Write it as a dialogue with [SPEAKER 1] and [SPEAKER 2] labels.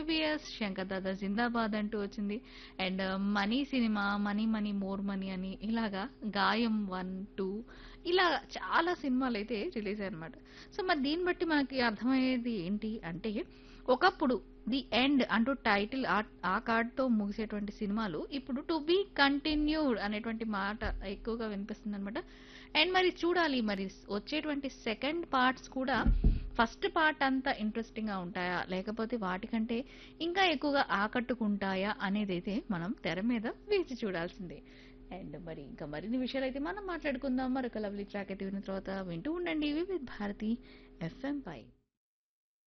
[SPEAKER 1] MBBS Shankar దాదా జిందాబాద్ అంటూ వచ్చింది and money cinema money money more money అని ఇలాగా గాయం వన్ టూ ఇలా చాలా సినిమాలు అయితే రిలీజ్ అయ్యాయన్నమాట సో మరి దీన్ని బట్టి మనకి అర్థమయ్యేది ఏంటి అంటే ఒకప్పుడు ది ఎండ్ అంటూ టైటిల్ ఆ కార్డ్తో ముగిసేటువంటి సినిమాలు ఇప్పుడు టు బీ కంటిన్యూడ్ అనేటువంటి మాట ఎక్కువగా వినిపిస్తుంది అనమాట అండ్ మరి చూడాలి మరి వచ్చేటువంటి సెకండ్ పార్ట్స్ కూడా ఫస్ట్ పార్ట్ అంతా ఇంట్రెస్టింగ్ గా ఉంటాయా లేకపోతే వాటికంటే ఇంకా ఎక్కువగా ఆకట్టుకుంటాయా అనేది అయితే మనం తెర మీద వేచి చూడాల్సిందే అండ్ మరి ఇంకా మరిన్ని విషయాలు అయితే మనం మాట్లాడుకుందాం మరొక లవ్లీ ట్రాక్ అయితే విన్న తర్వాత వింటూ ఉండండి వివిధ భారతి ఎఫ్ఎం పై